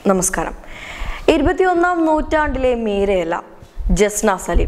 നമസ്കാരം ഇരുപത്തിയൊന്നാം നൂറ്റാണ്ടിലെ മീരയല്ല ജസ്ന സലീം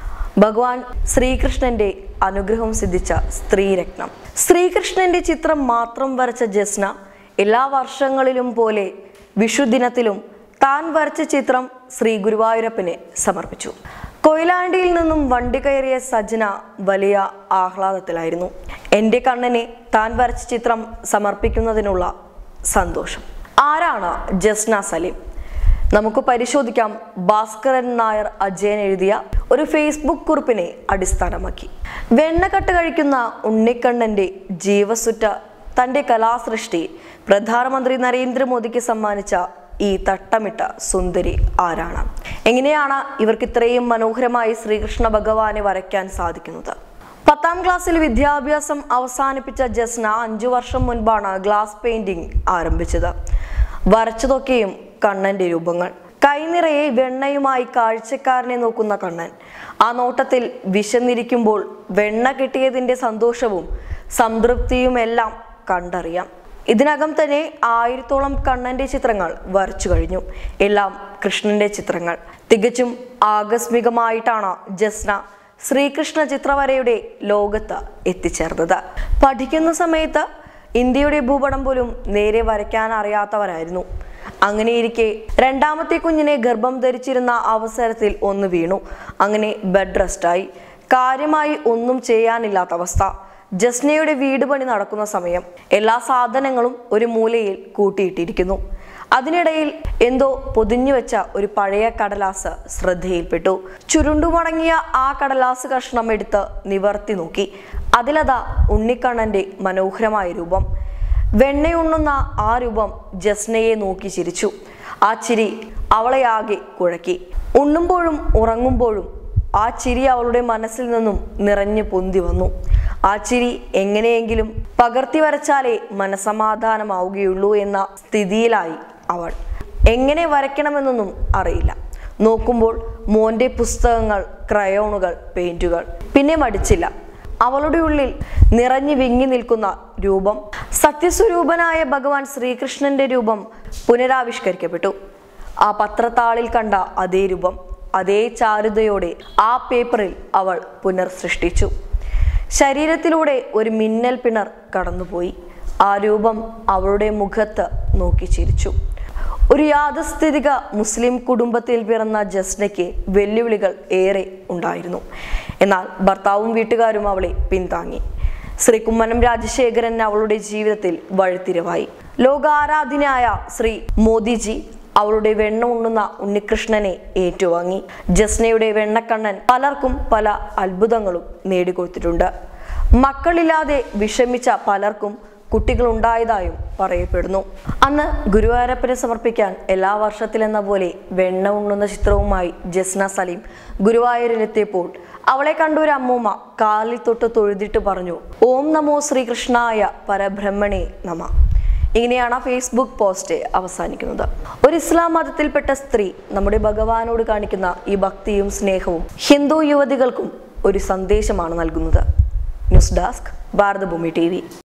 ഭഗവാൻ ശ്രീകൃഷ്ണന്റെ അനുഗ്രഹം സിദ്ധിച്ച സ്ത്രീരത്നം ശ്രീകൃഷ്ണന്റെ ചിത്രം മാത്രം വരച്ച ജസ്ന എല്ലാ വർഷങ്ങളിലും പോലെ വിഷുദിനത്തിലും താൻ വരച്ച ചിത്രം ശ്രീ ഗുരുവായൂരപ്പനെ സമർപ്പിച്ചു കൊയിലാണ്ടിയിൽ നിന്നും വണ്ടി കയറിയ സജ്ന വലിയ ആഹ്ലാദത്തിലായിരുന്നു എൻ്റെ കണ്ണനെ താൻ വരച്ച ചിത്രം സമർപ്പിക്കുന്നതിനുള്ള സന്തോഷം ആരാണ് ജസ്ന സലീം നമുക്ക് പരിശോധിക്കാം ഭാസ്കരൻ നായർ അജയൻ എഴുതിയ ഒരു ഫേസ്ബുക്ക് കുറിപ്പിനെ അടിസ്ഥാനമാക്കി വെണ്ണക്കട്ട് കഴിക്കുന്ന ഉണ്ണിക്കണ്ണന്റെ ജീവസുറ്റ തന്റെ കലാസൃഷ്ടി പ്രധാനമന്ത്രി നരേന്ദ്രമോദിക്ക് സമ്മാനിച്ച ഈ തട്ടമിട്ട സുന്ദരി ആരാണ് എങ്ങനെയാണ് ഇവർക്ക് ഇത്രയും മനോഹരമായി ശ്രീകൃഷ്ണ ഭഗവാനെ വരയ്ക്കാൻ സാധിക്കുന്നത് പത്താം ക്ലാസ്സിൽ വിദ്യാഭ്യാസം അവസാനിപ്പിച്ച ജസ്ന അഞ്ചു വർഷം മുൻപാണ് ഗ്ലാസ് പെയിന്റിംഗ് ആരംഭിച്ചത് വരച്ചതൊക്കെയും കണ്ണന്റെ രൂപങ്ങൾ കൈനിറയെ വെണ്ണയുമായി കാഴ്ചക്കാരനെ നോക്കുന്ന കണ്ണൻ ആ നോട്ടത്തിൽ വിശന്നിരിക്കുമ്പോൾ വെണ്ണ കിട്ടിയതിന്റെ സന്തോഷവും സംതൃപ്തിയുമെല്ലാം കണ്ടറിയാം ഇതിനകം തന്നെ ആയിരത്തോളം കണ്ണന്റെ ചിത്രങ്ങൾ വരച്ചു കഴിഞ്ഞു എല്ലാം കൃഷ്ണന്റെ ചിത്രങ്ങൾ തികച്ചും ആകസ്മികമായിട്ടാണ് ജസ്ന ശ്രീകൃഷ്ണ ചിത്രവരയുടെ ലോകത്ത് എത്തിച്ചേർന്നത് പഠിക്കുന്ന സമയത്ത് ഇന്ത്യയുടെ ഭൂപടം പോലും നേരെ വരയ്ക്കാൻ അറിയാത്തവരായിരുന്നു അങ്ങനെയിരിക്കെ രണ്ടാമത്തെ കുഞ്ഞിനെ ഗർഭം ധരിച്ചിരുന്ന അവസരത്തിൽ ഒന്ന് വീണു അങ്ങനെ ബെഡ് റെസ്റ്റായി കാര്യമായി ഒന്നും ചെയ്യാനില്ലാത്ത അവസ്ഥ ജസ്നയുടെ വീട് പണി നടക്കുന്ന സമയം എല്ലാ സാധനങ്ങളും ഒരു മൂലയിൽ കൂട്ടിയിട്ടിരിക്കുന്നു അതിനിടയിൽ എന്തോ പൊതിഞ്ഞു വെച്ച ഒരു പഴയ കടലാസ് ശ്രദ്ധയിൽപ്പെട്ടു ചുരുണ്ടുമടങ്ങിയ ആ കടലാസ് കഷ്ണം എടുത്ത് നിവർത്തി നോക്കി അതിലതാ ഉണ്ണിക്കണ്ണന്റെ മനോഹരമായ രൂപം വെണ്ണയുണ്ണുന്ന ആ രൂപം ജസ്നയെ നോക്കി ചിരിച്ചു ആ ചിരി അവളെ ആകെ കുഴക്കി ഉണ്ണുമ്പോഴും ഉറങ്ങുമ്പോഴും ആ ചിരി അവളുടെ മനസ്സിൽ നിന്നും നിറഞ്ഞു പൊന്തി വന്നു ആ ചിരി എങ്ങനെയെങ്കിലും പകർത്തി വരച്ചാലേ മനസമാധാനമാവുകയുള്ളൂ എന്ന സ്ഥിതിയിലായി അവൾ എങ്ങനെ വരയ്ക്കണമെന്നൊന്നും അറിയില്ല നോക്കുമ്പോൾ മോന്റെ പുസ്തകങ്ങൾ ക്രയോണുകൾ പെയിന്റുകൾ പിന്നെ മടിച്ചില്ല അവളുടെ ഉള്ളിൽ നിറഞ്ഞു വിങ്ങി നിൽക്കുന്ന രൂപം സത്യസ്വരൂപനായ ഭഗവാൻ ശ്രീകൃഷ്ണന്റെ രൂപം പുനരാവിഷ്കരിക്കപ്പെട്ടു ആ പത്രത്താളിൽ കണ്ട അതേ രൂപം അതേ ചാരുതയോടെ ആ പേപ്പറിൽ അവൾ പുനർസൃഷ്ടിച്ചു ശരീരത്തിലൂടെ ഒരു മിന്നൽ പിണർ കടന്നുപോയി ആ രൂപം അവളുടെ മുഖത്ത് നോക്കി ചിരിച്ചു ഒരു യാഥാസ്ഥിതിക മുസ്ലിം കുടുംബത്തിൽ പിറന്ന ജസ്നയ്ക്ക് വെല്ലുവിളികൾ ഏറെ ഉണ്ടായിരുന്നു എന്നാൽ ഭർത്താവും വീട്ടുകാരും അവളെ പിന്താങ്ങി ശ്രീ കുമ്മനം രാജശേഖരൻ അവളുടെ ജീവിതത്തിൽ വഴിത്തിരിവായി ലോകാരാധ്യനായ ശ്രീ മോദിജി അവളുടെ വെണ്ണ ഉണ്ണുന്ന ഉണ്ണികൃഷ്ണനെ ഏറ്റുവാങ്ങി ജസ്നയുടെ വെണ്ണക്കണ്ണൻ പലർക്കും പല അത്ഭുതങ്ങളും നേടിക്കൊടുത്തിട്ടുണ്ട് മക്കളില്ലാതെ വിഷമിച്ച പലർക്കും കുട്ടികളുണ്ടായതായും പറയപ്പെടുന്നു അന്ന് ഗുരുവായൂരപ്പനെ സമർപ്പിക്കാൻ എല്ലാ വർഷത്തിലെന്ന പോലെ വെണ്ണ ഉണ്ണുന്ന ചിത്രവുമായി ജസ്ന സലീം ഗുരുവായൂരിലെത്തിയപ്പോൾ അവളെ കണ്ട ഒരു അമ്മൂമ്മ കാലിൽ തൊട്ട് തൊഴുതിട്ട് പറഞ്ഞു ഓം നമോ ശ്രീകൃഷ്ണായ പരബ്രഹ്മണേ നമ ഇങ്ങനെയാണ് ഫേസ്ബുക്ക് പോസ്റ്റ് അവസാനിക്കുന്നത് ഒരു ഇസ്ലാം മതത്തിൽപ്പെട്ട സ്ത്രീ നമ്മുടെ ഭഗവാനോട് കാണിക്കുന്ന ഈ ഭക്തിയും സ്നേഹവും ഹിന്ദു യുവതികൾക്കും ഒരു സന്ദേശമാണ് നൽകുന്നത് ന്യൂസ് ഡെസ്ക് ഭാരതഭൂമി ടി